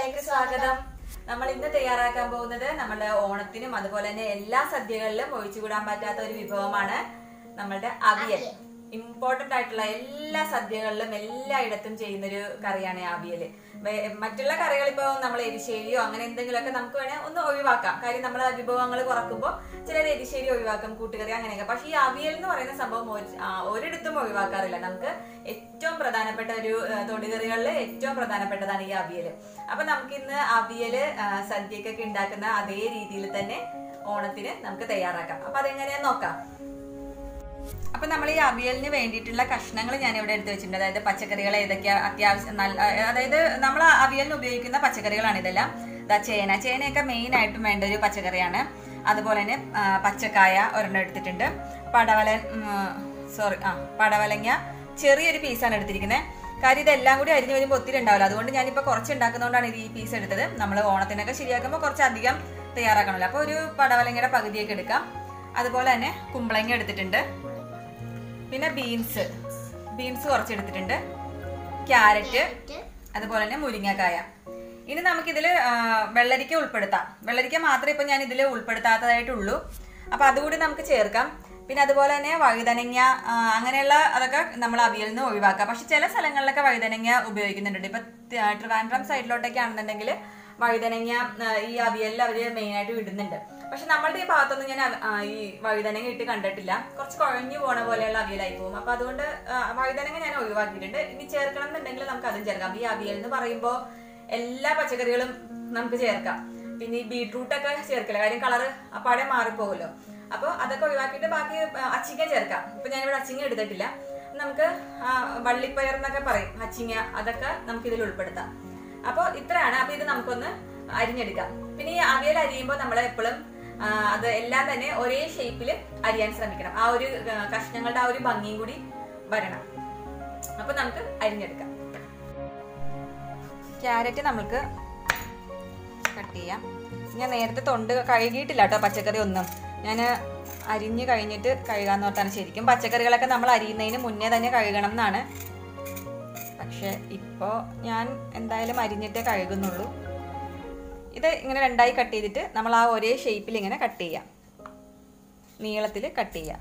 ചാനലിലേക്ക് സ്വാഗതം നമ്മൾ ഇന്ന് തയ്യാറാക്കാൻ പോകുന്നത് നമ്മുടെ ഓണത്തിനും അതുപോലെ തന്നെ എല്ലാ സദ്യകളിലും ഒഴിച്ചുകൂടാൻ പറ്റാത്ത ഒരു വിഭവമാണ് നമ്മളുടെ അവിയൽ ഇമ്പോർട്ടന്റ് ആയിട്ടുള്ള എല്ലാ സദ്യകളിലും എല്ലായിടത്തും ചെയ്യുന്നൊരു കറിയാണ് ഈ അവിയല് വേ- മറ്റുള്ള കറികൾ ഇപ്പോൾ നമ്മൾ എരിശ്ശേരിയോ അങ്ങനെ എന്തെങ്കിലുമൊക്കെ നമുക്ക് വേണേൽ ഒന്ന് ഒഴിവാക്കാം കാര്യം നമ്മൾ വിഭവങ്ങൾ കുറക്കുമ്പോൾ ചിലർ എരിശ്ശേരി ഒഴിവാക്കും കൂട്ടുകറി അങ്ങനെയൊക്കെ പക്ഷേ ഈ അവിയൽ എന്ന് പറയുന്ന സംഭവം ഒരു- ആ, ഒരിടത്തും ഒഴിവാക്കാറില്ല നമുക്ക് ഏറ്റവും പ്രധാനപ്പെട്ട ഒരു ആ, തൊടുകറികളിൽ ഏറ്റവും പ്രധാനപ്പെട്ടതാണ് ഈ അവിയൽ അപ്പൊ നമുക്ക് ഇന്ന് അവിയല് ആ, സദ്യക്കൊക്കെ ഉണ്ടാക്കുന്ന അതേ രീതിയിൽ തന്നെ ഓണത്തിന് നമുക്ക് തയ്യാറാക്കാം അപ്പൊ അതെങ്ങനെയാന്ന് നോക്കാം അപ്പൊ നമ്മൾ ഈ അവിയലിന് വേണ്ടിയിട്ടുള്ള കഷ്ണങ്ങൾ ഞാൻ ഇവിടെ എടുത്ത് വെച്ചിട്ടുണ്ട് അതായത് പച്ചക്കറികൾ ഏതൊക്കെയാ അത്യാവശ്യം നല്ല അതായത് നമ്മൾ അവിയലിന് ഉപയോഗിക്കുന്ന പച്ചക്കറികളാണ് ഇതെല്ലാം ദാ ചേന ചേനയൊക്കെ മെയിൻ ആയിട്ടും വേണ്ട ഒരു പച്ചക്കറിയാണ് അതുപോലെ തന്നെ ആ, പച്ചക്കായ ഒരെണ്ണം എടുത്തിട്ടുണ്ട് പടവലൻ സോറി ആ പടവലങ്ങ ചെറിയൊരു പീസാണ് എടുത്തിരിക്കുന്നത് കാര്യം ഇതെല്ലാം കൂടി അരിഞ്ഞു വരുമ്പോൾ ഒത്തിരി ഉണ്ടാവില്ല അതുകൊണ്ട് ഞാനിപ്പോൾ കുറച്ച് ഉണ്ടാക്കുന്നതുകൊണ്ടാണ് ഇത് ഈ പീസ് എടുത്തത് നമ്മൾ ഓണത്തിനൊക്കെ ശരിയാക്കുമ്പോൾ കുറച്ച് അധികം തയ്യാറാക്കണമല്ലോ അപ്പോൾ ഒരു പടവലങ്ങയുടെ പകുതിയൊക്കെ എടുക്കാം അതുപോലെ തന്നെ കുമ്പളങ്ങ എടുത്തിട്ടുണ്ട് പിന്നെ ബീൻസ് ബീൻസ് കുറച്ച് എടുത്തിട്ടുണ്ട് ക്യാരറ്റ് അതുപോലെ തന്നെ മുരിങ്ങക്കായ ഇനി നമുക്കിതിൽ വെള്ളരിക്ക ഉൾപ്പെടുത്താം വെള്ളരിക്ക മാത്രമേ ഇപ്പം ഞാൻ ഇതിൽ ഉൾപ്പെടുത്താത്തതായിട്ടുള്ളൂ അപ്പം അതുകൂടി നമുക്ക് ചേർക്കാം പിന്നെ അതുപോലെ തന്നെ വഴുതനങ്ങ ആ, അങ്ങനെയുള്ള അതൊക്കെ നമ്മൾ അവിയലിൽ നിന്ന് ഒഴിവാക്കാം പക്ഷെ ചില സ്ഥലങ്ങളിലൊക്കെ വഴുതനങ്ങ ഉപയോഗിക്കുന്നുണ്ട് ഇപ്പം ട്രിവാൻഡ്രം സൈഡിലോട്ടൊക്കെ ആണെന്നുണ്ടെങ്കിൽ വഴുതനങ്ങ ആ, ഈ അവിയലിൽ അവർ മെയിനായിട്ട് ഇടുന്നുണ്ട് പക്ഷെ നമ്മളുടെ ഈ ഭാഗത്തൊന്നും ഞാൻ അവ- ആ, ഈ വഴുതനങ്ങ ഇട്ട് കണ്ടിട്ടില്ല കുറച്ച് കുഴഞ്ഞു പോണ പോലെയുള്ള അവിയലായി പോകും അപ്പൊ അതുകൊണ്ട് ആ, വഴുതനങ്ങ ഞാൻ ഒഴിവാക്കിയിട്ടുണ്ട് ഇനി ചേർക്കണം എന്നുണ്ടെങ്കിൽ നമുക്ക് അതും ചേർക്കാം ഈ അവിയൽ എന്ന് പറയുമ്പോൾ എല്ലാ പച്ചക്കറികളും നമുക്ക് ചേർക്കാം പിന്നെ ഈ ബീട്രൂട്ട് ഒക്കെ ചേർക്കില്ല കാര്യം കളറ് അപ്പാടെ മാറിപ്പോകുമല്ലോ അപ്പോൾ അതൊക്കെ ഒഴിവാക്കിയിട്ട് ബാക്കി ആ, അച്ചിങ്ങ ചേർക്കാം ഇപ്പൊ ഞാനിവിടെ അച്ചിങ്ങ എടുത്തിട്ടില്ല നമുക്ക് ആ, വള്ളിപ്പയർ എന്നൊക്കെ പറയും അച്ചിങ്ങ അതൊക്കെ നമുക്ക് ഇതിൽ ഉൾപ്പെടുത്താം അപ്പോൾ ഇത്രയാണ് അപ്പൊ ഇത് നമുക്കൊന്ന് അരിഞ്ഞെടുക്കാം പിന്നെ ഈ അവിയൽ അരിയുമ്പോൾ നമ്മൾ എപ്പോഴും അത് എല്ലാം തന്നെ ഒരേ ഷേപ്പിൽ അരിയാൻ ശ്രമിക്കണം ആ ഒരു ആ, കഷ്ണങ്ങളുടെ ആ ഒരു ഭംഗിയും കൂടി വരണം അപ്പൊ നമുക്ക് അരിഞ്ഞെടുക്കാം ക്യാരറ്റ് നമുക്ക് കട്ട് ചെയ്യാം ഞാൻ നേരത്തെ തൊണ്ട് കഴുകിയിട്ടില്ല കേട്ടോ പച്ചക്കറി ഒന്നും ഞാൻ അരിഞ്ഞ് കഴിഞ്ഞിട്ട് കഴുകാന്ന് ഓർത്താണ് ശരിക്കും പച്ചക്കറികളൊക്കെ നമ്മൾ അരിയുന്നതിന് മുന്നേ തന്നെ കഴുകണം എന്നാണ് പക്ഷെ ഇപ്പോൾ ഞാൻ എന്തായാലും അരിഞ്ഞിട്ടേ കഴുകുന്നുള്ളൂ ഇത് ഇങ്ങനെ രണ്ടായി കട്ട് ചെയ്തിട്ട് നമ്മൾ ആ ഒരേ ഷേപ്പിൽ ഇങ്ങനെ കട്ട് ചെയ്യാം നീളത്തിൽ കട്ട് ചെയ്യാം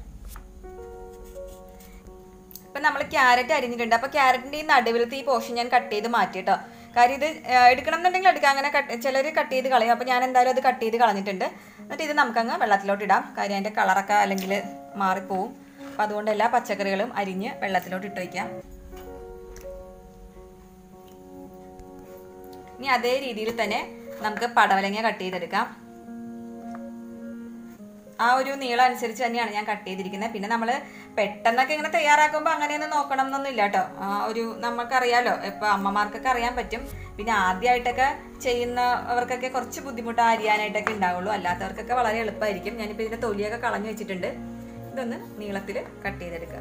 ഇപ്പം നമ്മൾ ക്യാരറ്റ് അരിഞ്ഞിട്ടുണ്ട് അപ്പോൾ ക്യാരറ്റിൻ്റെ ഈ നടുവിലത്തെ ഈ പോർഷൻ ഞാൻ കട്ട് ചെയ്ത് മാറ്റി കേട്ടോ കാര്യം ഇത് ആ, എടുക്കണം എന്നുണ്ടെങ്കിൽ എടുക്കാം അങ്ങനെ കട്ട് ചിലർ കട്ട് ചെയ്ത് കളയും അപ്പോൾ ഞാൻ എന്തായാലും അത് കട്ട് ചെയ്ത് കളഞ്ഞിട്ടുണ്ട് എന്നിട്ട് ഇത് നമുക്കങ്ങ് വെള്ളത്തിലോട്ട് ഇടാം കാര്യം അതിൻ്റെ കളറൊക്കെ അല്ലെങ്കിൽ മാറിപ്പോവും അപ്പോൾ അതുകൊണ്ട് എല്ലാ പച്ചക്കറികളും അരിഞ്ഞ് വെള്ളത്തിലോട്ട് ഇട്ട് വയ്ക്കാം ഇനി അതേ രീതിയിൽ തന്നെ നമുക്ക് പടവലങ്ങ കട്ട് ചെയ്തെടുക്കാം ആ ഒരു നീളം അനുസരിച്ച് തന്നെയാണ് ഞാൻ കട്ട് ചെയ്തിരിക്കുന്നത് പിന്നെ നമ്മൾ പെട്ടെന്നൊക്കെ ഇങ്ങനെ തയ്യാറാക്കുമ്പോൾ അങ്ങനെയൊന്നും നോക്കണം എന്നൊന്നും ഇല്ല കേട്ടോ ആ ഒരു നമുക്കറിയാലോ ഇപ്പൊ അമ്മമാർക്കൊക്കെ അറിയാൻ പറ്റും പിന്നെ ആദ്യമായിട്ടൊക്കെ ചെയ്യുന്നവർക്കൊക്കെ കുറച്ച് ബുദ്ധിമുട്ട് അരിയാനായിട്ടൊക്കെ ഉണ്ടാവുള്ളൂ അല്ലാത്തവർക്കൊക്കെ വളരെ എളുപ്പമായിരിക്കും ഞാനിപ്പോൾ ഇതിന്റെ തൊലിയൊക്കെ കളഞ്ഞു വെച്ചിട്ടുണ്ട് ഇതൊന്ന് നീളത്തിൽ കട്ട് ചെയ്തെടുക്കുക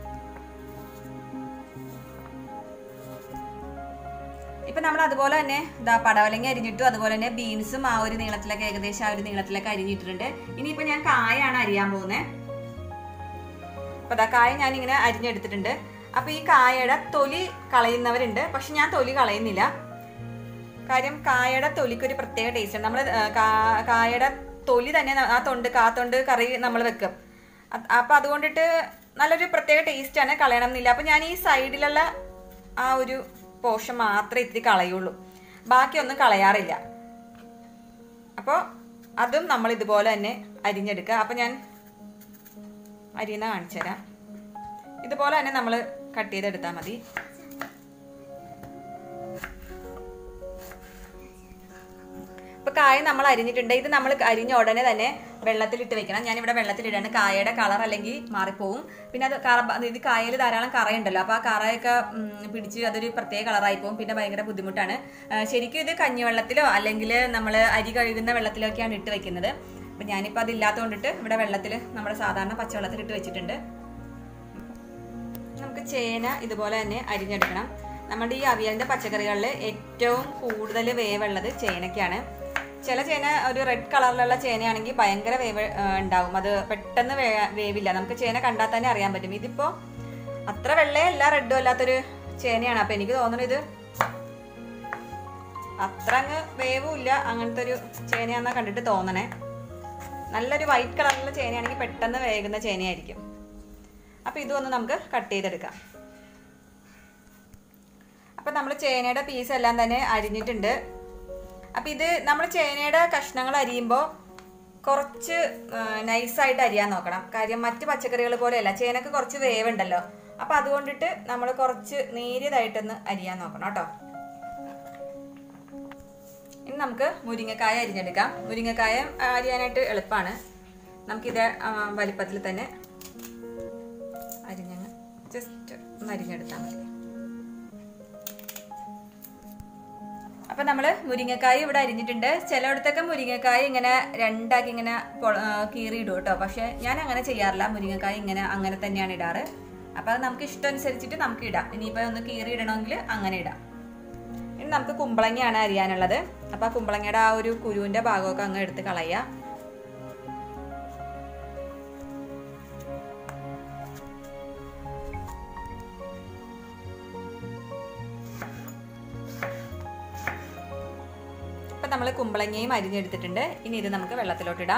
ഇപ്പൊ നമ്മൾ അതുപോലെ തന്നെ ഇതാ പടവലങ്ങ അരിഞ്ഞിട്ടു അതുപോലെ തന്നെ ബീൻസും ആ ഒരു നീളത്തിലൊക്കെ ഏകദേശം ആ ഒരു നീളത്തിലൊക്കെ അരിഞ്ഞിട്ടിട്ടുണ്ട് ഇനിയിപ്പോ ഞാൻ കായാണ് അരിയാൻ പോകുന്നത് അപ്പൊ ദാ കായ ഞാൻ ഇങ്ങനെ അരിഞ്ഞെടുത്തിട്ടുണ്ട് അപ്പൊ ഈ കായയുടെ തൊലി കളയുന്നവരുണ്ട് പക്ഷെ ഞാൻ തൊലി കളയുന്നില്ല കാര്യം കായയുടെ തൊലിക്ക് ഒരു പ്രത്യേക ടേസ്റ്റ് ഉണ്ട് നമ്മൾ കായയുടെ തൊലി തന്നെ ന- ആ തൊണ്ട് കാത്തൊണ്ട് കറി നമ്മൾ വെക്കും അത്- അപ്പൊ അതുകൊണ്ടിട്ട് നല്ലൊരു പ്രത്യേക ടേസ്റ്റ് ആണ് കളയണം എന്നില്ല അപ്പൊ ഞാൻ ഈ സൈഡിലുള്ള ആ ഒരു പോഷൻ മാത്രമേ ഇത്തിരി കളയുള്ളൂ ബാക്കിയൊന്നും കളയാറില്ല അപ്പോൾ അതും നമ്മൾ ഇതുപോലെ തന്നെ അരിഞ്ഞെടുക്കുക അപ്പം ഞാൻ അരിയുന്ന കാണിച്ചു തരാം ഇതുപോലെ തന്നെ നമ്മൾ കട്ട് ചെയ്തെടുത്താൽ മതി ഇപ്പൊ കായ നമ്മൾ അരിഞ്ഞിട്ടുണ്ട് ഇത് നമ്മൾ അരിഞ്ഞ ഉടനെ തന്നെ വെള്ളത്തിലിട്ട് വെക്കണം ഞാനിവിടെ വെള്ളത്തിലിടാണ് കായയുടെ കളർ അല്ലെങ്കിൽ മാറിപ്പോവും പിന്നെ അത് കറ ഇത് കായയിൽ ധാരാളം കറയുണ്ടല്ലോ അപ്പൊ ആ കറയൊക്കെ ഉം, പിടിച്ച് അതൊരു പ്രത്യേക കളറായി പോകും പിന്നെ ഭയങ്കര ബുദ്ധിമുട്ടാണ് ആ, ശരിക്കും ഇത് കഞ്ഞിവെള്ളത്തിലോ അല്ലെങ്കിൽ നമ്മൾ അരി കഴുകുന്ന വെള്ളത്തിലോ ഒക്കെയാണ് ഇട്ട് വെക്കുന്നത് അപ്പൊ ഞാനിപ്പോൾ അതില്ലാത്തതുകൊണ്ടിട്ട് ഇവിടെ വെള്ളത്തിൽ നമ്മുടെ സാധാരണ പച്ചവെള്ളത്തിൽ ഇട്ട് വെച്ചിട്ടുണ്ട് നമുക്ക് ചേന ഇതുപോലെ തന്നെ അരിഞ്ഞെടുക്കണം നമ്മുടെ ഈ അവിയലിന്റെ പച്ചക്കറികളിൽ ഏറ്റവും കൂടുതൽ വേവുള്ളത് ചേനയ്ക്കാണ് ചില ചേന ഒരു റെഡ് കളറിലുള്ള ചേനയാണെങ്കിൽ ഭയങ്കര വേവ് ആ, ഉണ്ടാവും അത് പെട്ടെന്ന് വേ- വേവില്ല നമുക്ക് ചേന കണ്ടാൽ തന്നെ അറിയാൻ പറ്റും ഇതിപ്പോ അത്ര വെള്ളയല്ല റെഡും അല്ലാത്തൊരു ചേനയാണ് അപ്പൊ എനിക്ക് തോന്നുന്നു ഇത് അത്ര അങ്ങ് വേവുമില്ല അങ്ങനത്തെ ഒരു ചേനയാന്നാ കണ്ടിട്ട് തോന്നണേ നല്ലൊരു വൈറ്റ് കളറിലുള്ള ചേനയാണെങ്കിൽ പെട്ടെന്ന് വേകുന്ന ചേനയായിരിക്കും അപ്പോൾ ഇതൊന്ന് നമുക്ക് കട്ട് ചെയ്തെടുക്കാം അപ്പം നമ്മൾ ചേനയുടെ പീസ് എല്ലാം തന്നെ അരിഞ്ഞിട്ടുണ്ട് അപ്പം ഇത് നമ്മൾ ചേനയുടെ കഷ്ണങ്ങൾ അരിയുമ്പോൾ കുറച്ച് നൈസായിട്ട് അരിയാൻ നോക്കണം കാര്യം മറ്റ് പച്ചക്കറികൾ പോലെയല്ല ചേനക്ക് കുറച്ച് വേവുണ്ടല്ലോ അപ്പം അതുകൊണ്ടിട്ട് നമ്മൾ കുറച്ച് നേരിയതായിട്ടൊന്ന് അരിയാൻ നോക്കണം കേട്ടോ ഇനി നമുക്ക് മുരിങ്ങക്കായ അരിഞ്ഞെടുക്കാം മുരിങ്ങക്കായ അരിയാനായിട്ട് എളുപ്പമാണ് നമുക്കിത് ആ, വലിപ്പത്തിൽ തന്നെ അരിഞ്ഞങ്ങ് ജസ്റ്റ് ഒന്ന് അരിഞ്ഞെടുത്താൽ മതി അപ്പം നമ്മൾ മുരിങ്ങക്കായ ഇവിടെ അരിഞ്ഞിട്ടുണ്ട് ചിലയിടത്തൊക്കെ മുരിങ്ങക്കായ ഇങ്ങനെ രണ്ടാക്കി ഇങ്ങനെ പൊ- ആ, കീറിയിടും കേട്ടോ പക്ഷെ ഞാൻ അങ്ങനെ ചെയ്യാറില്ല മുരിങ്ങക്കായ ഇങ്ങനെ അങ്ങനെ തന്നെയാണ് ഇടാറ് അപ്പം അത് നമുക്ക് ഇഷ്ടം അനുസരിച്ചിട്ട് നമുക്ക് ഇടാം ഇനിയിപ്പോൾ ഒന്ന് കീറി ഇടണമെങ്കിൽ അങ്ങനെ ഇടാം ഇനി നമുക്ക് കുമ്പളങ്ങയാണ് അരിയാനുള്ളത് അപ്പം ആ കുമ്പളങ്ങയുടെ ആ ഒരു കുരുവിൻ്റെ ഭാഗമൊക്കെ അങ്ങ് എടുത്ത് കളയുക അപ്പം നമ്മൾ കുമ്പളങ്ങയും അരിഞ്ഞെടുത്തിട്ടുണ്ട് ഇനി ഇത് നമുക്ക് വെള്ളത്തിലോട്ടിടാം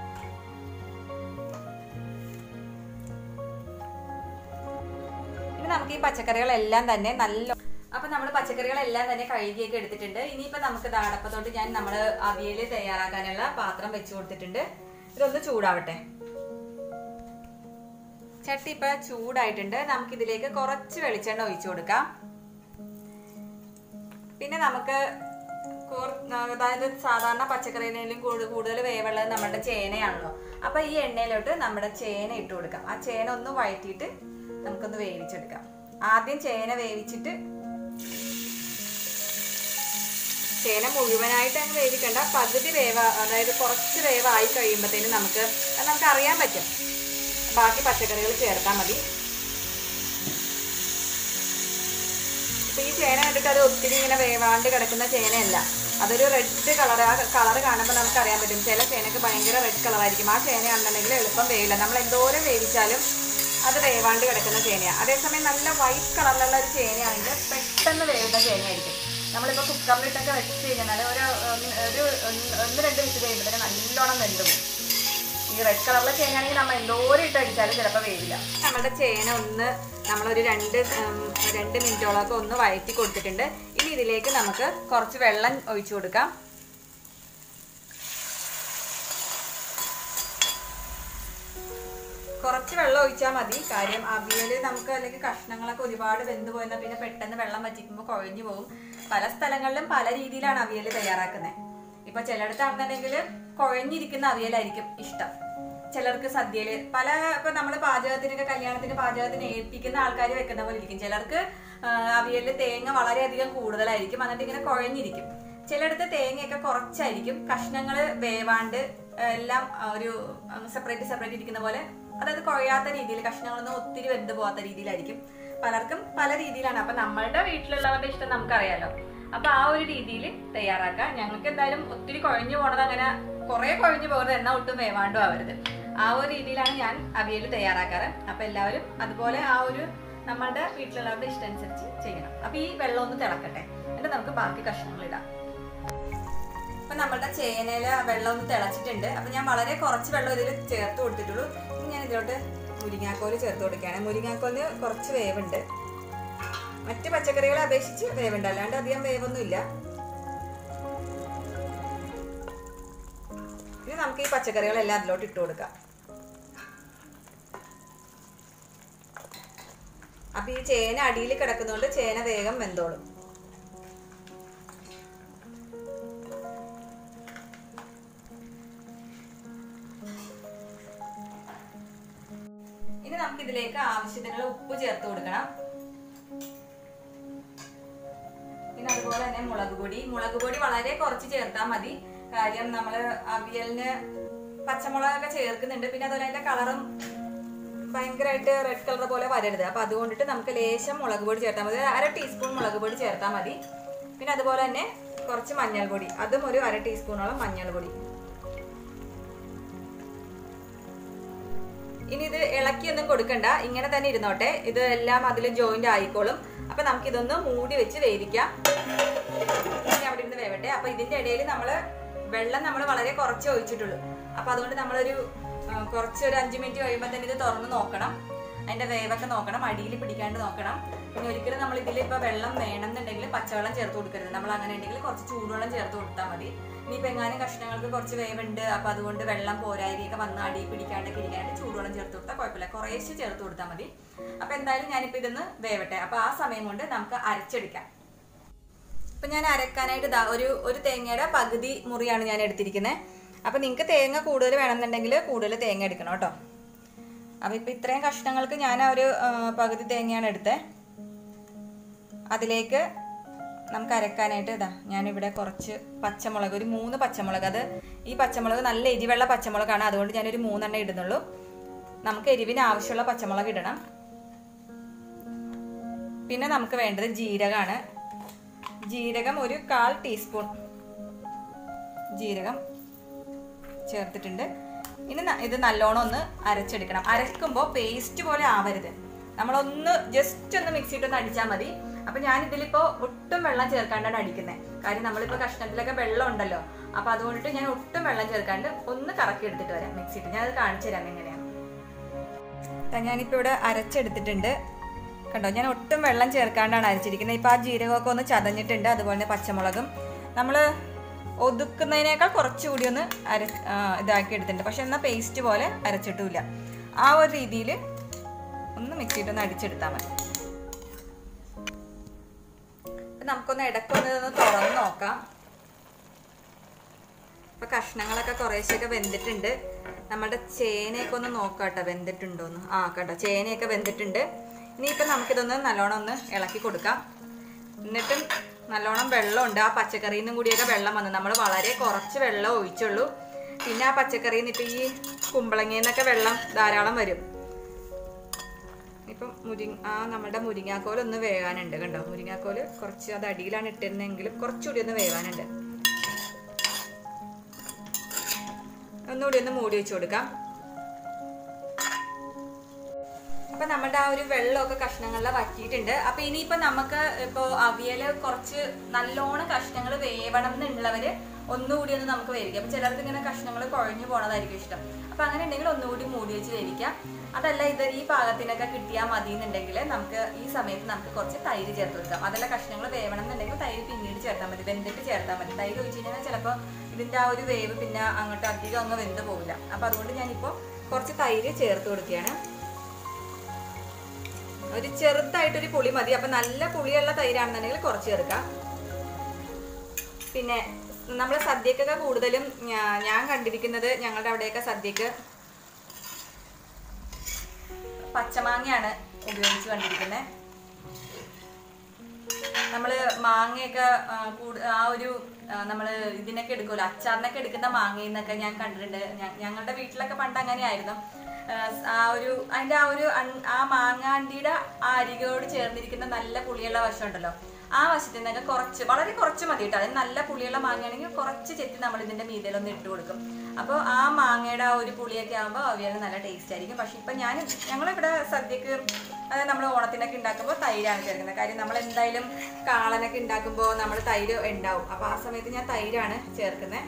ഇനി നമുക്ക് ഈ പച്ചക്കറികളെല്ലാം തന്നെ നല്ല അപ്പൊ നമ്മൾ പച്ചക്കറികളെല്ലാം തന്നെ കഴുകിയൊക്കെ എടുത്തിട്ടുണ്ട് ഇനിയിപ്പോ നമുക്ക് ദാടപ്പത്തോട്ട് ഞാൻ നമ്മൾ അവിയല് തയ്യാറാക്കാനുള്ള പാത്രം വെച്ചു കൊടുത്തിട്ടുണ്ട് ഇതൊന്ന് ചൂടാവട്ടെ ചട്ടി ഇപ്പൊ ചൂടായിട്ടുണ്ട് നമുക്ക് ഇതിലേക്ക് കുറച്ച് വെളിച്ചെണ്ണ ഒഴിച്ചു കൊടുക്കാം പിന്നെ നമുക്ക് കോർ- അതായത് സാധാരണ പച്ചക്കറിയിലും കൂടുതൽ വേവുള്ളത് നമ്മുടെ ചേനയാണല്ലോ അപ്പൊ ഈ എണ്ണയിലോട്ട് നമ്മുടെ ചേന ഇട്ട് കൊടുക്കാം ആ ചേന ഒന്ന് വഴറ്റിയിട്ട് നമുക്കൊന്ന് വേവിച്ചെടുക്കാം ആദ്യം ചേന വേവിച്ചിട്ട് ചേന മുഴുവനായിട്ട് അങ്ങ് വേവിക്കണ്ട പകുതി വേവ അതായത് കുറച്ച് വേവായി കഴിയുമ്പോഴത്തേനും നമുക്ക് അത് നമുക്ക് അറിയാൻ പറ്റും ബാക്കി പച്ചക്കറികൾ ചേർത്താൽ മതി ഇപ്പൊ ഈ ചേന കണ്ടിട്ട് അത് ഒത്തിരി ഇങ്ങനെ വേവാണ്ട് കിടക്കുന്ന ചേനയല്ല അതൊരു റെഡ് കളർ ആ കളർ കാണുമ്പോൾ നമുക്ക് അറിയാൻ പറ്റും ചില ചേനക്ക് ഭയങ്കര റെഡ് കളറായിരിക്കും ആ ചേനയാണെന്നുണ്ടെങ്കിൽ എളുപ്പം വേവില്ല നമ്മൾ എന്തോരം വേവിച്ചാലും അത് വേവാണ്ട് കിടക്കുന്ന ചേനയാണ് അതേസമയം നല്ല വൈറ്റ് കളറിലുള്ള ഒരു ചേനയാണെങ്കിൽ പെട്ടെന്ന് വേവുന്ന ചേനയായിരിക്കും നമ്മളിപ്പോൾ കുക്കറിലിട്ടൊക്കെ വെച്ച് കഴിഞ്ഞാൽ ഒരു ഒന്ന് ഒരു ഒന്ന് ഒന്ന് രണ്ട് വിസിൽ കഴിയുമ്പോൾ നല്ലോണം വെന്ത് പോകും ഈ റെഡ് കളറിലെ ചേനയാണെങ്കിൽ നമ്മൾ എന്തോരം ഇട്ട് അടിച്ചാലും ചിലപ്പോൾ വേവില്ല നമ്മുടെ ചേന ഒന്ന് നമ്മളൊരു രണ്ട് ഉം, രണ്ട് മിനിറ്റോളമൊക്കെ ഒന്ന് വഴറ്റി കൊടുത്തിട്ടുണ്ട് ഇനി ഇതിലേക്ക് നമുക്ക് കുറച്ച് വെള്ളം ഒഴിച്ചു കൊടുക്കാം കുറച്ച് വെള്ളം ഒഴിച്ചാൽ മതി കാര്യം അവിയൽ നമുക്ക് അല്ലെങ്കിൽ കഷ്ണങ്ങളൊക്കെ ഒരുപാട് വെന്ത് പോയെന്നാൽ പിന്നെ പെട്ടെന്ന് വെള്ളം വറ്റിക്കുമ്പോൾ കുഴഞ്ഞു പോകും പല സ്ഥലങ്ങളിലും പല രീതിയിലാണ് അവിയൽ തയ്യാറാക്കുന്നത് ഇപ്പൊ ചിലയിടത്താണെന്നുണ്ടെങ്കിൽ കുഴഞ്ഞിരിക്കുന്ന അവിയലായിരിക്കും ഇഷ്ടം ചിലർക്ക് സദ്യയില് പല ഇപ്പൊ നമ്മൾ പാചകത്തിനൊക്കെ കല്യാണത്തിന് പാചകത്തിന് ഏൽപ്പിക്കുന്ന ആൾക്കാർ വെക്കുന്ന പോലെ ഇരിക്കും ചിലർക്ക് അവിയലിൽ തേങ്ങ വളരെയധികം കൂടുതലായിരിക്കും എന്നിട്ട് ഇങ്ങനെ കുഴഞ്ഞിരിക്കും ചിലയിടത്ത് തേങ്ങയൊക്കെ കുറച്ചായിരിക്കും കഷ്ണങ്ങൾ വേവാണ്ട് ആ, എല്ലാം ആ, ഒരു സെപ്പറേറ്റ് സെപ്പറേറ്റ് ഇരിക്കുന്ന പോലെ അതായത് കുഴയാത്ത രീതിയിൽ കഷ്ണങ്ങളൊന്നും ഒത്തിരി വെന്ത് പോകാത്ത രീതിയിലായിരിക്കും പലർക്കും പല രീതിയിലാണ് അപ്പൊ നമ്മളുടെ വീട്ടിലുള്ളവരുടെ ഇഷ്ടം നമുക്കറിയാലോ അപ്പൊ ആ ഒരു രീതിയിൽ തയ്യാറാക്കാം ഞങ്ങൾക്ക് എന്തായാലും ഒത്തിരി കുഴഞ്ഞു പോണത് അങ്ങനെ കുറെ കുഴഞ്ഞു പോകുന്നത് എന്നാ ഒട്ടും വേവാണ്ടും ആവരുത് ആ ഒരു രീതിയിലാണ് ഞാൻ അവിയൽ തയ്യാറാക്കാറ് അപ്പൊ എല്ലാവരും അതുപോലെ ആ ഒരു നമ്മളുടെ വീട്ടിലുള്ളവരുടെ ഇഷ്ടം അനുസരിച്ച് ചെയ്യണം അപ്പൊ ഈ വെള്ളം ഒന്ന് തിളക്കട്ടെ എന്നിട്ട് നമുക്ക് ബാക്കി കഷ്ണങ്ങൾ ഇടാം അപ്പൊ നമ്മളുടെ ചേനയില് വെള്ളം ഒന്ന് തിളച്ചിട്ടുണ്ട് അപ്പൊ ഞാൻ വളരെ കുറച്ച് വെള്ളം ഇതിൽ ചേർത്ത് കൊടുത്തിട്ടുള്ളൂ ഇനി ഞാൻ ഇതിലോട്ട് മുരിങ്ങാക്കോല് ചേർത്ത് കൊടുക്കുകയാണ് മുരിങ്ങാക്കോലിന് കുറച്ച് വേവുണ്ട് മറ്റ് പച്ചക്കറികളെ അപേക്ഷിച്ച് വേവുണ്ട് അല്ലാണ്ട് അധികം വേവൊന്നുമില്ല ഇനി നമുക്ക് ഈ പച്ചക്കറികളെല്ലാം അതിലോട്ട് ഇട്ട് കൊടുക്കാം അപ്പൊ ഈ ചേന അടിയിൽ കിടക്കുന്നതുകൊണ്ട് ചേന വേഗം വെന്തോളും ഇനി നമുക്ക് ഇതിലേക്ക് ആവശ്യത്തിനുള്ള ഉപ്പ് ചേർത്ത് കൊടുക്കണം പിന്നെ അതുപോലെ തന്നെ മുളക് പൊടി മുളക് പൊടി വളരെ കുറച്ച് ചേർത്താൽ മതി കാര്യം നമ്മൾ അവിയലിന് പച്ചമുളകൊക്കെ ചേർക്കുന്നുണ്ട് പിന്നെ അതുപോലെ അതിന്റെ കളറും ഭയങ്കരമായിട്ട് റെഡ് കളർ പോലെ വരരുത് അപ്പൊ അതുകൊണ്ടിട്ട് നമുക്ക് ലേശം മുളക് പൊടി ചേർത്താൽ മതി ഒരു അര ടീസ്പൂൺ മുളക് പൊടി ചേർത്താൽ മതി പിന്നെ അതുപോലെ തന്നെ കുറച്ച് മഞ്ഞൾപ്പൊടി അതും ഒരു അര ടീസ്പൂണോളം മഞ്ഞൾപ്പൊടി ഇനി ഇത് ഇളക്കിയൊന്നും കൊടുക്കണ്ട ഇങ്ങനെ തന്നെ ഇരുന്നോട്ടെ ഇത് എല്ലാം അതിൽ ജോയിന്റ് ആയിക്കോളും അപ്പൊ നമുക്ക് ഇതൊന്ന് മൂടി വെച്ച് വേവിക്കാം ഇനി അവിടെ ഇരുന്ന് വേവട്ടെ അപ്പൊ ഇതിന്റെ ഇടയിൽ നമ്മൾ വെള്ളം നമ്മൾ വളരെ കുറച്ച് ഒഴിച്ചിട്ടുള്ളൂ അപ്പൊ അതുകൊണ്ട് നമ്മളൊരു ആ, കുറച്ച് ഒരു അഞ്ച് മിനിറ്റ് കഴിയുമ്പോൾ തന്നെ ഇത് തുറന്ന് നോക്കണം അതിന്റെ വേവൊക്കെ നോക്കണം അടിയിൽ പിടിക്കാണ്ട് നോക്കണം പിന്നെ ഒരിക്കലും നമ്മൾ ഇതിൽ ഇപ്പൊ വെള്ളം വേണമെന്നുണ്ടെങ്കിൽ പച്ചവെള്ളം ചേർത്ത് കൊടുക്കരുത് നമ്മൾ അങ്ങനെ ഉണ്ടെങ്കിൽ കുറച്ച് ചൂടുവെള്ളം ചേർത്ത് കൊടുത്താൽ മതി ഇനിയിപ്പോൾ എങ്ങാനും കഷ്ണങ്ങൾക്ക് കുറച്ച് വേവുണ്ട് അപ്പൊ അതുകൊണ്ട് വെള്ളം പോരായിരിയൊക്കെ വന്ന് അടി പിടിക്കാണ്ടൊക്കെ ഇരിക്കാനായിട്ട് ചൂടുവെള്ളം ചേർത്ത് കൊടുത്താൽ കുഴപ്പമില്ല കുറേശ്ശെ ചേർത്ത് കൊടുത്താൽ മതി അപ്പൊ എന്തായാലും ഞാനിപ്പോൾ ഇതൊന്ന് വേവട്ടെ അപ്പൊ ആ സമയം കൊണ്ട് നമുക്ക് അരച്ചെടുക്കാം അപ്പൊ ഞാൻ അരക്കാനായിട്ട് ദാ ഒരു ഒരു തേങ്ങയുടെ പകുതി മുറിയാണ് ഞാൻ എടുത്തിരിക്കുന്നത് അപ്പൊ നിങ്ങൾക്ക് തേങ്ങ കൂടുതൽ വേണമെന്നുണ്ടെങ്കിൽ കൂടുതൽ തേങ്ങ എടുക്കണം കേട്ടോ അപ്പൊ ഇപ്പൊ ഇത്രയും കഷ്ണങ്ങൾക്ക് ഞാൻ ആ ഒരു ആ, പകുതി തേങ്ങയാണ് എടുത്തത് അതിലേക്ക് നമുക്ക് അരക്കാനായിട്ട് ഇതാ ഞാനിവിടെ കുറച്ച് പച്ചമുളക് ഒരു മൂന്ന് പച്ചമുളക് അത് ഈ പച്ചമുളക് നല്ല എരിവുള്ള പച്ചമുളകാണ് അതുകൊണ്ട് ഞാനൊരു മൂന്നെണ്ണം ഇടുന്നുള്ളൂ നമുക്ക് എരിവിന് ആവശ്യമുള്ള പച്ചമുളക് ഇടണം പിന്നെ നമുക്ക് വേണ്ടത് ജീരകമാണ് ജീരകം ഒരു കാൽ ടീസ്പൂൺ ജീരകം ചേർത്തിട്ടുണ്ട് ഇനി ന- ഇത് നല്ലോണം ഒന്ന് അരച്ചെടുക്കണം അരക്കുമ്പോൾ പേസ്റ്റ് പോലെ ആവരുത് നമ്മളൊന്ന് ജസ്റ്റ് ഒന്ന് മിക്സിയിട്ട് ഒന്ന് അടിച്ചാൽ മതി അപ്പൊ ഞാൻ ഇതിലിപ്പോ ഒട്ടും വെള്ളം ചേർക്കാണ്ടാണ് അടിക്കുന്നത് കാര്യം നമ്മളിപ്പോ കഷ്ണത്തിലൊക്കെ വെള്ളം ഉണ്ടല്ലോ അപ്പൊ അതുകൊണ്ടിട്ട് ഞാൻ ഒട്ടും വെള്ളം ചേർക്കാണ്ട് ഒന്ന് കറക്കി എടുത്തിട്ട് വരാം മിക്സിയിട്ട് ഞാൻ അത് കാണിച്ചു തരാം എങ്ങനെയാണ് ദാ ഞാനിപ്പോ ഇവിടെ അരച്ചെടുത്തിട്ടുണ്ട് കണ്ടോ ഞാൻ ഒട്ടും വെള്ളം ചേർക്കാണ്ടാണ് അരച്ചിരിക്കുന്നത് ഇപ്പൊ ആ ജീരകമൊക്കെ ഒന്ന് ചതഞ്ഞിട്ടുണ്ട് അതുപോലെ തന്നെ പച്ചമുളകും നമ്മൾ ഒതുക്കുന്നതിനേക്കാൾ കുറച്ചുകൂടി ഒന്ന് അര ആ, ഇതാക്കി എടുത്തിട്ടുണ്ട് പക്ഷെ എന്നാൽ പേസ്റ്റ് പോലെ അരച്ചിട്ടില്ല ആ ഒരു രീതിയിൽ ഒന്ന് മിക്സിയിട്ട് ഒന്ന് അടിച്ചെടുത്താൽ മതി അപ്പൊ നമുക്കൊന്ന് ഇടയ്ക്കൊന്ന് ഇതൊന്ന് തുറന്ന് നോക്കാം ഇപ്പൊ കഷ്ണങ്ങളൊക്കെ കുറേശ്ശൊക്കെ വെന്തിട്ടുണ്ട് നമ്മുടെ ചേനയൊക്കെ ഒന്ന് നോക്കാം കേട്ടോ വെന്തിട്ടുണ്ടോന്ന് ആ കേട്ടോ ചേനയൊക്കെ വെന്തിട്ടുണ്ട് ഇനിയിപ്പോ നമുക്കിതൊന്ന് നല്ലോണം ഒന്ന് ഇളക്കി കൊടുക്കാം എന്നിട്ടും നല്ലോണം വെള്ളമുണ്ട് ആ പച്ചക്കറിയിൽ നിന്നും കൂടിയൊക്കെ വെള്ളം വന്നു നമ്മൾ വളരെ കുറച്ച് വെള്ളം ഒഴിച്ചുള്ളൂ പിന്നെ ആ പച്ചക്കറിയിൽ നിന്ന് ഇപ്പൊ ഈ കുമ്പളങ്ങയിൽ നിന്നൊക്കെ വെള്ളം ധാരാളം വരും ഇപ്പം മുരിങ്ങ ആ നമ്മുടെ മുരിങ്ങാക്കോൽ ഒന്ന് വേകാനുണ്ട് കണ്ടോ മുരിങ്ങാക്കോല് കുറച്ച് അത് അടിയിലാണ് ഇട്ടിരുന്നെങ്കിലും കുറച്ചുകൂടി ഒന്ന് വേകാനുണ്ട് ഒന്നുകൂടി ഒന്ന് മൂടി വെച്ച് കൊടുക്കാം അപ്പൊ നമ്മുടെ ആ ഒരു വെള്ളമൊക്കെ കഷ്ണങ്ങളിലെ വറ്റിയിട്ടുണ്ട് അപ്പൊ ഇനിയിപ്പോ നമുക്ക് ഇപ്പോ അവിയല് കുറച്ച് നല്ലോണം കഷ്ണങ്ങൾ വേവണം എന്നുള്ളവര് ഒന്നുകൂടി ഒന്ന് നമുക്ക് വേവിക്കാം അപ്പൊ ചിലർക്ക് ഇങ്ങനെ കഷ്ണങ്ങൾ കുഴഞ്ഞു പോണതായിരിക്കും ഇഷ്ടം അപ്പൊ അങ്ങനെ ഉണ്ടെങ്കിൽ ഒന്നുകൂടി മൂടി വെച്ച് വേവിക്കാം അതല്ല ഇത് ഈ പാകത്തിനൊക്കെ കിട്ടിയാൽ മതി എന്നുണ്ടെങ്കിൽ നമുക്ക് ഈ സമയത്ത് നമുക്ക് കുറച്ച് തൈര് ചേർത്ത് കൊടുക്കാം അതല്ല കഷ്ണങ്ങൾ വേവണം എന്നുണ്ടെങ്കിൽ തൈര് പിന്നീട് ചേർത്താൽ മതി വെന്തിട്ട് ചേർത്താൽ മതി തൈര് ഒഴിച്ച് കഴിഞ്ഞാൽ ചിലപ്പോൾ ഇതിന്റെ ആ ഒരു വേവ് പിന്നെ അങ്ങോട്ട് അധികം അങ്ങ് വെന്ത് പോകില്ല അപ്പൊ അതുകൊണ്ട് ഞാനിപ്പോൾ കുറച്ച് തൈര് ചേർത്ത് കൊടുക്കുകയാണ് ഒരു ചെറുതായിട്ടൊരു പുളി മതി അപ്പൊ നല്ല പുളിയുള്ള തൈരാണെന്നുണ്ടെങ്കിൽ കുറച്ച് ചേർക്കാം പിന്നെ നമ്മൾ സദ്യക്കൊക്കെ കൂടുതലും ഞാ- ഞാൻ കണ്ടിരിക്കുന്നത് ഞങ്ങളുടെ അവിടെയൊക്കെ സദ്യക്ക് പച്ചമാങ്ങയാണ് ഉപയോഗിച്ച് കണ്ടിരിക്കുന്നത് നമ്മള് മാങ്ങയൊക്കെ ആ, കൂടു- ആ ഒരു ആ, നമ്മള് ഇതിനൊക്കെ എടുക്കുമല്ലോ അച്ചാറിനൊക്കെ എടുക്കുന്ന മാങ്ങയിൽ നിന്നൊക്കെ ഞാൻ കണ്ടിട്ടുണ്ട് ഞ- ഞങ്ങളുടെ വീട്ടിലൊക്കെ പണ്ട് അങ്ങനെയായിരുന്നു ആ, ആ ഒരു അതിന്റെ ആ ഒരു അൺ- ആ മാങ്ങാണ്ടിയുടെ ആ അരികയോട് ചേർന്നിരിക്കുന്ന നല്ല പുളിയുള്ള വശം ഉണ്ടല്ലോ ആ വശത്തിൽ നിന്നൊക്കെ കുറച്ച് വളരെ കുറച്ച് മതി കേട്ടോ അതിന് നല്ല പുളിയുള്ള മാങ്ങയാണെങ്കിൽ കുറച്ച് ചെത്തി നമ്മൾ ഇതിന്റെ മീതയിലൊന്ന് ഇട്ട് കൊടുക്കും അപ്പോൾ ആ മാങ്ങയുടെ ആ ഒരു പുളിയൊക്കെ ആകുമ്പോൾ അവിയൽ നല്ല ടേസ്റ്റ് ആയിരിക്കും പക്ഷെ ഇപ്പം ഞാൻ ഞങ്ങളിവിടെ സദ്യക്ക് അതായത് നമ്മൾ ഓണത്തിനൊക്കെ ഉണ്ടാക്കുമ്പോൾ തൈരാണ് ചേർക്കുന്നത് കാര്യം നമ്മൾ എന്തായാലും കാളനൊക്കെ ഉണ്ടാക്കുമ്പോൾ നമ്മൾ തൈര് ഉണ്ടാവും അപ്പോൾ ആ സമയത്ത് ഞാൻ തൈരാണ് ചേർക്കുന്നത്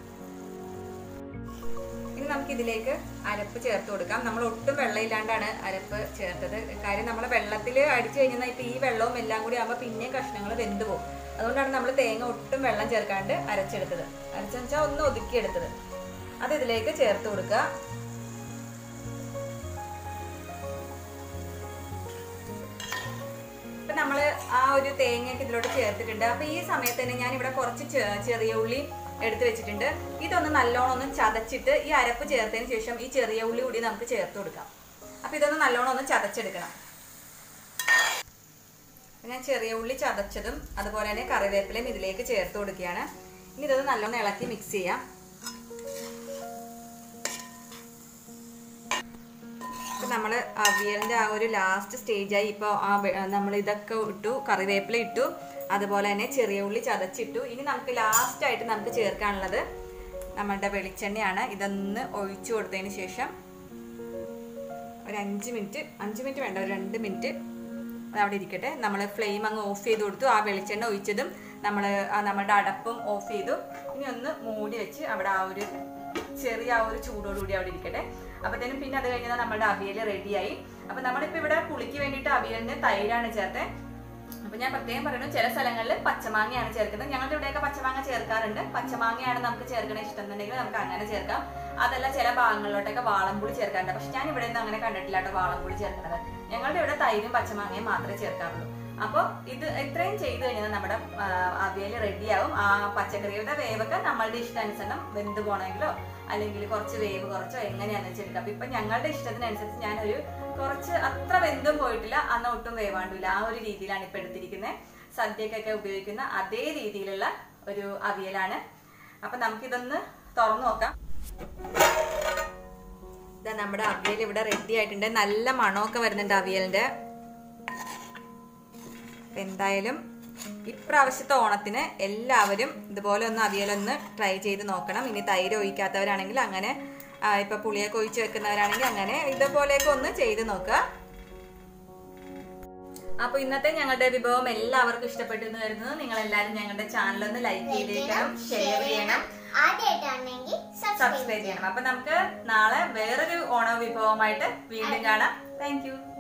ഇനി നമുക്ക് ഇതിലേക്ക് അരപ്പ് ചേർത്ത് കൊടുക്കാം നമ്മൾ ഒട്ടും വെള്ളമില്ലാണ്ടാണ് അരപ്പ് ചേർത്തത് കാര്യം നമ്മൾ വെള്ളത്തിൽ അടിച്ചു കഴിഞ്ഞാൽ ഇപ്പൊ ഈ വെള്ളവും എല്ലാം കൂടി ആകുമ്പോൾ പിന്നെ കഷ്ണങ്ങൾ വെന്ത് പോകും അതുകൊണ്ടാണ് നമ്മൾ തേങ്ങ ഒട്ടും വെള്ളം ചേർക്കാണ്ട് അരച്ചെടുത്തത് അരച്ചെന്ന് വെച്ചാൽ ഒന്ന് ഒതുക്കിയെടുത്തത് അത് ഇതിലേക്ക് ചേർത്ത് കൊടുക്കുക ഇപ്പൊ നമ്മള് ആ ഒരു തേങ്ങയൊക്കെ ഇതിലോട്ട് ചേർത്തിട്ടുണ്ട് അപ്പൊ ഈ സമയത്ത് തന്നെ ഞാൻ ഇവിടെ കുറച്ച് ചെ- ചെറിയ ഉള്ളി എടുത്തു വെച്ചിട്ടുണ്ട് ഇതൊന്ന് നല്ലോണം ഒന്ന് ചതച്ചിട്ട് ഈ അരപ്പ് ചേർത്തതിന് ശേഷം ഈ ചെറിയ ഉള്ളി കൂടി നമുക്ക് ചേർത്ത് കൊടുക്കാം അപ്പൊ ഇതൊന്ന് നല്ലോണം ഒന്ന് ചതച്ചെടുക്കണം അപ്പൊ ഞാൻ ചെറിയ ഉള്ളി ചതച്ചതും അതുപോലെ തന്നെ കറിവേപ്പിലയും ഇതിലേക്ക് ചേർത്ത് കൊടുക്കുകയാണ് ഇനി ഇതൊന്ന് നല്ലോണം ഇളക്കി മിക്സ് ചെയ്യാം ഇപ്പൊ നമ്മള് അവിയലിന്റെ ആ ഒരു ലാസ്റ്റ് സ്റ്റേജായി ഇപ്പോൾ ആ നമ്മൾ ഇതൊക്കെ ഇട്ടു കറിവേപ്പില ഇട്ടു അതുപോലെ തന്നെ ചെറിയ ഉള്ളി ചതച്ചിട്ടു ഇനി നമുക്ക് ലാസ്റ്റ് ആയിട്ട് നമുക്ക് ചേർക്കാനുള്ളത് നമ്മളുടെ വെളിച്ചെണ്ണയാണ് ഇതൊന്ന് ഒഴിച്ചു കൊടുത്തതിന് ശേഷം ഒരു അഞ്ച് മിനിറ്റ് അഞ്ച് മിനിറ്റ് വേണ്ട ഒരു രണ്ട് മിനിറ്റ് അത് അവിടെ ഇരിക്കട്ടെ നമ്മൾ ഫ്ലെയിം അങ്ങ് ഓഫ് ചെയ്ത് കൊടുത്തു ആ വെളിച്ചെണ്ണ ഒഴിച്ചതും നമ്മൾ നമ്മുടെ അടപ്പും ഓഫ് ചെയ്തു ഇനി ഒന്ന് മൂടി വെച്ച് അവിടെ ആ ഒരു ചെറിയ ആ ഒരു ചൂടോടുകൂടി അവിടെ ഇരിക്കട്ടെ അപ്പത്തേനും പിന്നെ അത് കഴിഞ്ഞാൽ നമ്മുടെ അവിയൽ റെഡിയായി അപ്പൊ നമ്മളിപ്പോ ഇവിടെ പുളിക്ക് വേണ്ടിയിട്ട് അവിയലിന് തൈരാണ് ചേർത്തത് അപ്പൊ ഞാൻ പ്രത്യേകം പറയുന്നു ചില സ്ഥലങ്ങളിൽ പച്ചമാങ്ങയാണ് ചേർക്കുന്നത് ഞങ്ങളുടെ ഇവിടെയൊക്കെ പച്ചമാങ്ങ ചേർക്കാറുണ്ട് പച്ചമാങ്ങയാണ് നമുക്ക് ചേർക്കണ ഇഷ്ടം എന്നുണ്ടെങ്കിൽ നമുക്ക് അങ്ങനെ ചേർക്കാം അതല്ല ചില ഭാഗങ്ങളിലോട്ടൊക്കെ വാളംപുളി ചേർക്കാറുണ്ട് പക്ഷെ ഞാൻ ഇവിടെ ഒന്നും അങ്ങനെ കണ്ടിട്ടില്ല കേട്ടോ വാളംപുളി ചേർക്കുന്നത് ഞങ്ങളുടെ ഇവിടെ തൈരും പച്ചമാങ്ങയും മാത്രമേ ചേർക്കാറുള്ളൂ അപ്പോൾ ഇത് ഇത്രയും ചെയ്ത് കഴിഞ്ഞാൽ നമ്മുടെ അവിയൽ റെഡിയാവും ആ പച്ചക്കറിയുടെ വേവൊക്കെ നമ്മളുടെ ഇഷ്ടാനുസരണം വെന്ത് പോകണമെങ്കിലോ അല്ലെങ്കിൽ കുറച്ച് വേവ് കുറച്ചോ എങ്ങനെയാണെന്ന് വെച്ചെടുക്കാം അപ്പൊ ഇപ്പൊ ഞങ്ങളുടെ ഇഷ്ടത്തിനനുസരിച്ച് ഞാനൊരു കുറച്ച് അത്ര വെന്തും പോയിട്ടില്ല അന്ന് ഒട്ടും വേവാണ്ടില്ല ആ ഒരു രീതിയിലാണ് ഇപ്പൊ എടുത്തിരിക്കുന്നത് സദ്യക്കൊക്കെ ഉപയോഗിക്കുന്ന അതേ രീതിയിലുള്ള ഒരു അവിയലാണ് അപ്പൊ നമുക്കിതൊന്ന് തുറന്നു നോക്കാം ഇതാ നമ്മുടെ അവിയൽ ഇവിടെ റെഡി ആയിട്ടുണ്ട് നല്ല മണമൊക്കെ വരുന്നുണ്ട് അവിയലിന്റെ അപ്പൊ എന്തായാലും ഇപ്രാവശ്യത്തെ ഓണത്തിന് എല്ലാവരും ഇതുപോലെ ഒന്ന് അവിയലൊന്ന് ട്രൈ ചെയ്ത് നോക്കണം ഇനി തൈര് ഒഴിക്കാത്തവരാണെങ്കിൽ അങ്ങനെ ആ, ഇപ്പൊ പുളിയൊക്കെ ഒഴിച്ച് വെക്കുന്നവരാണെങ്കിൽ അങ്ങനെ ഇതുപോലെയൊക്കെ ഒന്ന് ചെയ്ത് നോക്കുക അപ്പൊ ഇന്നത്തെ ഞങ്ങളുടെ വിഭവം എല്ലാവർക്കും ഇഷ്ടപ്പെട്ടു എന്ന് കരുതുന്നു നിങ്ങൾ എല്ലാവരും ഞങ്ങളുടെ ചാനൽ ഒന്ന് ലൈക്ക് ചെയ്തേക്കണം ഷെയർ ചെയ്യണം ആദ്യമായിട്ടാണെങ്കിൽ സബ്സ്ക്രൈബ് സബ്സ്ക്രൈബ് ചെയ്യണം അപ്പൊ നമുക്ക് നാളെ വേറൊരു ഓണ വിഭവമായിട്ട് വീണ്ടും കാണാം താങ്ക് യു